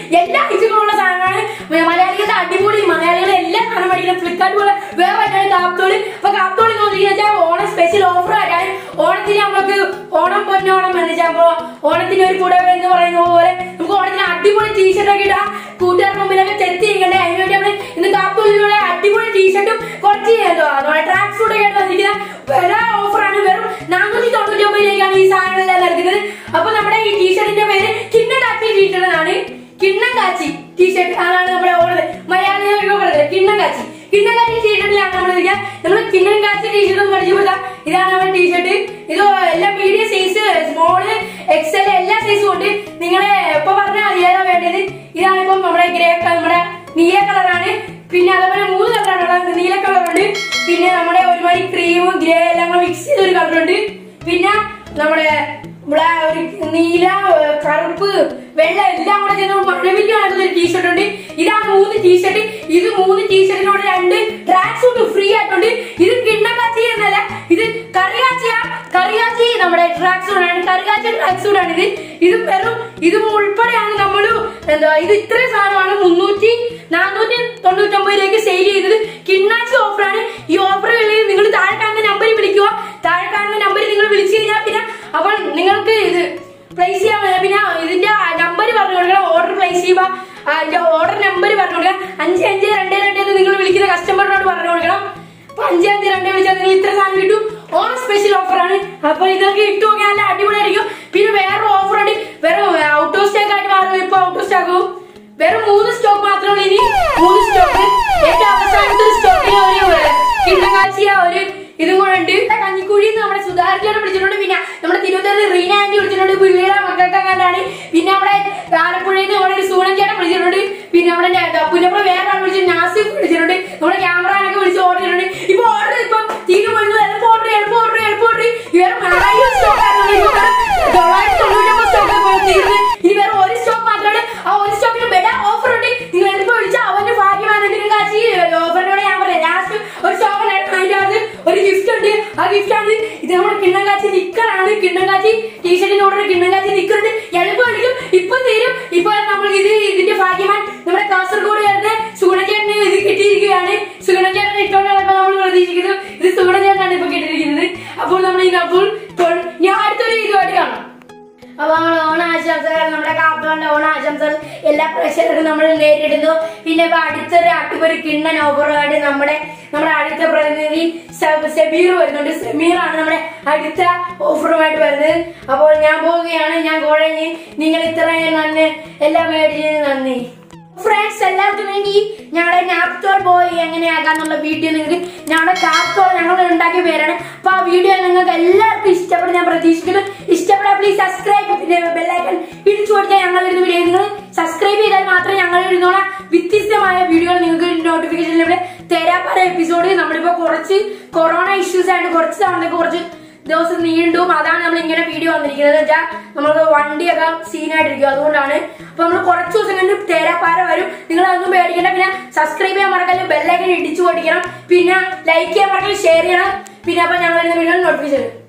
എല്ലാ ഐറ്റങ്ങളുള്ള സാധനമാണ് മലയാളികളുടെ അടിപൊളി മലയാളികളെ എല്ലാ സാധനം മേടിക്കുന്നത് ഫ്ലിപ്കാർട്ട് പോലെ വേറെ ആയിട്ടാണ് കാപ്തോള് അപ്പൊ കാപ്തോള് എന്ന് വെച്ചാൽ ഓണം സ്പെഷ്യൽ ഓഫർ ആയിട്ടാണ് ഓണത്തിന് നമുക്ക് ഓണം പൊന്നോണം എന്ന് വെച്ചാൽ അപ്പൊ ഓണത്തിന് ഒരു കൂടെ എന്ന് പറയുന്ന പോലെ നമുക്ക് ഓണത്തിന് അടിപൊളി ടീഷർട്ട് ഒക്കെ ഇടാം കൂട്ടുകാർ മുമ്പിലൊക്കെ ചെത്തി ഇരിക്കണ്ടേ അതിന് വേണ്ടി നമ്മൾ ഇന്ന് കാപ്തോളിലൂടെ അടിപൊളി ടീഷർട്ടും കുറച്ച് നമ്മുടെ ട്രാക്ക് സൂട്ട് ഒക്കെ തന്നിരിക്കുന്ന വില ഓഫറാണ് വെറും നാനൂറ്റി തൊണ്ണൂറ്റി ഒമ്പതിലേക്കാണ് ഈ സാധനങ്ങളെല്ലാം നൽകുന്നത് അപ്പൊ നമ്മുടെ ഈ ടീഷർട്ടിന്റെ പേര് കിണ്ണം കാച്ചി ടീഷർട്ട് എന്നാണ് കിണ്ണം കാച്ചി ടീഷർട്ട് അതാണ് നമ്മുടെ ഓർഡർ മലയാളികളൊക്കെ പറയുന്നത് കിണ്ണം കാച്ചി കിണ്ണം കാച്ചി ടീഷർട്ടിലാണ് നമ്മൾ ഇരിക്കുക നമ്മൾ കിണ്ണം കാച്ചി ടീഷർട്ട് പരിചയപ്പെടുത്താം ഇതാണ് നമ്മുടെ ടീഷർട്ട് ഇത് എല്ലാം മീഡിയം സൈസ് സ്മോള് എക്സൽ എല്ലാ സൈസും ഉണ്ട് നിങ്ങളെ എപ്പോ പറഞ്ഞാൽ മതി ഏതാ വേണ്ടത് ഇതാണ് ഇപ്പം നമ്മുടെ ഗ്രേ നമ്മുടെ നീല കളറാണ് പിന്നെ അതേപോലെ മൂന്ന് കളറാണ് ഉള്ളത് നീല കളറുണ്ട് പിന്നെ നമ്മുടെ ഒരുമാതിരി ക്രീമും ഗ്രേ എല്ലാം കൂടെ മിക്സ് ചെയ്ത ഒരു കളറുണ്ട് പിന്നെ നമ്മുടെ ബ്ലാ ഒരു നീല ഏഹ്, കറുപ്പ് വെള്ള എല്ലാം കൂടെ ചേർന്ന് മഴവില്ല് കാണുന്ന ഒരു ടീഷർട്ട് ഉണ്ട് ഇതാണ് മൂന്ന് ടീഷർട്ട് ഇത് മൂന്ന് ടീഷർട്ടിനോട് രണ്ട് ട്രാക്ക് സൂട്ട് ഫ്രീ ആയിട്ടുണ്ട് ഇത് കിണ്ണക്കാച്ചി എന്നല്ല ഇത് കറിയാച്ചിയ കറിയാച്ചി നമ്മുടെ ട്രാക്ക് സൂട്ട് ആണ് കറിയാച്ചി ട്രാക്ക് സൂട്ട് ആണ് ഇത് ഇത് വെറും ഇത് ഉൾപ്പെടെയാണ് നമ്മൾ എന്താ ഇത് ഇത്രയും സാധനമാണ് മുന്നൂറ്റി നാനൂറ്റി തൊണ്ണൂറ്റൊമ്പതിലേക്ക് സെയിൽ ചെയ്തത് കിണ്ണാച്ചി ഓഫറാണ് ഈ ഓഫർ നിങ്ങൾ താഴെ കാണുന്ന നമ്പറിൽ വിളിക്കുക താഴെ കാണുന്ന നമ്പറിൽ നിങ്ങൾ വിളിച്ചു കഴിഞ്ഞാൽ പിന്നെ അപ്പോൾ നിങ്ങൾക്ക് ഇത് പ്ലേസ് ചെയ്യാൻ പറ്റും. പിന്നെ ഇതിന്റെ നമ്പർ പറഞ്ഞു കൊടുക്കണം ഓർഡർ പ്ലേസ് ചെയ്യുക അതിന്റെ ഓർഡർ നമ്പർ പറഞ്ഞു കൊടുക്കണം അഞ്ച് അഞ്ച് രണ്ട് രണ്ട് എന്ന് നിങ്ങൾ വിളിക്കുന്ന കസ്റ്റമറിനോട് പറഞ്ഞു കൊടുക്കണം അപ്പൊ അഞ്ച് അഞ്ച് രണ്ട് വിളിച്ചാൽ നിങ്ങൾ ഇത്ര സാധനം കിട്ടും ഓൺ സ്പെഷ്യൽ ഓഫറാണ് അപ്പൊ ഇതൊക്കെ ഇട്ട് നോക്കിയാൽ നല്ല അടിപൊളിയായിരിക്കും പിന്നെ വേറെ ഓഫറാണ് വേറെ ഔട്ട് ഓഫ് സ്റ്റോക്ക് ആയിട്ട് മാറും ഇപ്പൊ ഔട്ട് ഓഫ് സ്റ്റോക്കും വെറും മൂന്ന് സ്റ്റോക്ക് മാത്രമേ ഇനി മൂന്ന് സ്റ്റോക്ക് ഏറ്റവും അവസാനത്തെ ഒരു സ്റ്റോക്കിന് ഒരു കിണ്ണക്കാച്ചിയ ഒരു ഇതും കൂടെ ഉണ്ട് കഞ്ഞിക്കുഴി നമ്മുടെ സുധാരിച്ചോട് വിളിച്ചിട്ടുണ്ട് പിന്നെ നമ്മുടെ തിരുവനന്തപുരത്ത് റീന ആന്റി വിളിച്ചിട്ടുണ്ട് പുള്ളിയുടെ മക്കൾക്ക് കണ്ടാണ് പിന്നെ നമ്മുടെ ആലപ്പുഴയിൽ നിന്ന് നമ്മുടെ ഒരു സൂണൻ ചേട്ടൻ വിളിച്ചിട്ടുണ്ട് പിന്നെ നമ്മുടെ പുന്നപ്പുറം വേറെ ആൾ വിളിച്ച് നാസിഫ് വിളിച്ചിട്ടുണ്ട് നമ്മുടെ ക്യാമറാനൊക്കെ വിളിച്ച് ഓർഡർ ചെയ്തിട്ടുണ്ട് ഇപ്പൊ ഓർഡർ ഇപ്പം തീരും വരുന്നു എളുപ്പം ഓർഡർ എളുപ്പം ഓർഡർ എളുപ്പം ഓർഡർ വേറെ ആയിരം സ്റ്റോക്ക് തൊള്ളായിരത്തി തൊണ്ണൂറ്റൊമ്പത് സ്റ്റോക്ക് തീർന്ന് ഇനി വേറെ ഒരു സ്റ്റോക്ക് മാത്രമാണ് ആ ഒരു സ്റ്റോക്കിന് ബെഡ ഓഫർ ഉണ്ട് നിങ്ങൾ എളുപ്പം വിളിച്ചാൽ അവന്റെ ഭാഗ്യമാണെങ്കിലും കാച്ചി ഓഫറിനോട് ഞാൻ പറയാം ലാസ്റ്റ് ഒരു സ്റ്റോക്ക് ഉണ്ടായിരുന്നു അതിന്റെ അകത്ത് ഒരു ഗിഫ്റ്റ് ഉണ്ട് ആ ഗിഫ്റ്റ് ആണ് ഇത് നമ്മുടെ കിണ്ണം കാച്ചി നിക്കറാണ് കിണ്ണം കാച്ചി ടീഷർട്ടിന് ഓർഡർ കിണ്ണം കാച്ചി നിക്കറുണ്ട് എളുപ്പം വിളിക്കും ഇപ്പൊ തീരും ഇപ്പൊ നമ്മൾ ഇത് ഇതിന്റെ ഭാഗ്യമാൻ നമ്മുടെ കാസർഗോഡ് ചേർന്ന് സുഗുണചേട്ടന് ഇത് കിട്ടിയിരിക്കുകയാണ് സുഗുണചേട്ടൻ ഇട്ടോണ്ട് നടക്കുമ്പോൾ നമ്മൾ പ്രതീക്ഷിക്കുന്നു ഇത് സുഗുണചേട്ടനാണ് ഇപ്പൊ കിട്ടിയിരിക്കുന്നത് അപ്പോൾ നമ്മൾ ഈ അപ്പോൾ ഞാൻ അടുത്തൊരു ഇതുമായിട്ട് കാണാം അപ്പൊ നമ്മൾ ഓണാശംസകൾ നമ്മുടെ കാപ്പുകളുടെ ഓണാശംസകൾ എല്ലാ പ്രേക്ഷകർക്കും നമ്മൾ നേരിടുന്നു പിന്നെ ഇപ്പൊ അടുത്തൊരു അടിപൊളി കിണ്ണൻ ഓഫറുമായിട്ട് നമ്മുടെ നമ്മുടെ അടുത്ത പ്രതിനിധി സ- സെബീർ വരുന്നുണ്ട് സെമീറാണ് നമ്മുടെ അടുത്ത ഓഫറുമായിട്ട് വരുന്നത് അപ്പോൾ ഞാൻ പോവുകയാണ് ഞാൻ കുഴഞ്ഞ് നിങ്ങൾ ഇത്രയും നന്ദി എല്ലാം മേടിച്ചതിന് നന്ദി ഫ്രണ്ട്സ് എല്ലാവർക്കും വേണ്ടി ഞങ്ങളുടെ നാപ്തോൾ ബോയ് എങ്ങനെയാക്കാന്നുള്ള വീഡിയോ നിങ്ങൾക്ക് ഞങ്ങളുടെ കാപ്തോൾ ഞങ്ങൾ ഉണ്ടാക്കിയ പേരാണ് അപ്പൊ ആ വീഡിയോ നിങ്ങൾക്ക് എല്ലാവർക്കും ഇഷ്ടപ്പെടും ഞാൻ പ്രതീക്ഷിക്കുന്നു ഇഷ്ടപ്പെടാൻ പ്ലീസ് സബ്സ്ക്രൈബ് പിന്നെ ബെല്ലൈക്കൺ ഇടിച്ചു കൊടുത്താൽ ഞങ്ങൾ വരുന്ന വീഡിയോ നിങ്ങൾ സബ്സ്ക്രൈബ് ചെയ്താൽ മാത്രമേ ഞങ്ങൾ ഇരുന്നോളാം വ്യത്യസ്തമായ വീഡിയോകൾ നിങ്ങൾക്ക് നോട്ടിഫിക്കേഷൻ ഇവിടെ തരാൻ പല എപ്പിസോഡ് നമ്മളിപ്പോ കുറച്ച് കൊറോണ ഇഷ്യൂസ് ആയിട്ട് കുറച്ച് തവണ കുറച്ച് ദിവസം നീണ്ടും അതാണ് നമ്മൾ ഇങ്ങനെ വീഡിയോ വന്നിരിക്കുന്നത് വെച്ചാൽ നമുക്ക് വണ്ടിയൊക്കെ സീനായിട്ടിരിക്കും അതുകൊണ്ടാണ് അപ്പൊ നമ്മൾ കുറച്ച് ദിവസം കഴിഞ്ഞ് തേരാപ്പാര വരും നിങ്ങൾ അതൊന്നും പേടിക്കണ്ട പിന്നെ സബ്സ്ക്രൈബ് ചെയ്യാൻ മറക്കല്ല ബെല്ലൈക്കൻ ഇടിച്ചു പൊട്ടിക്കണം പിന്നെ ലൈക്ക് ചെയ്യാൻ മറക്കല്ല ഷെയർ ചെയ്യണം പിന്നെ അപ്പൊ ഞങ്ങൾ വീഡിയോ നോട്ടിഫിക്കേഷൻ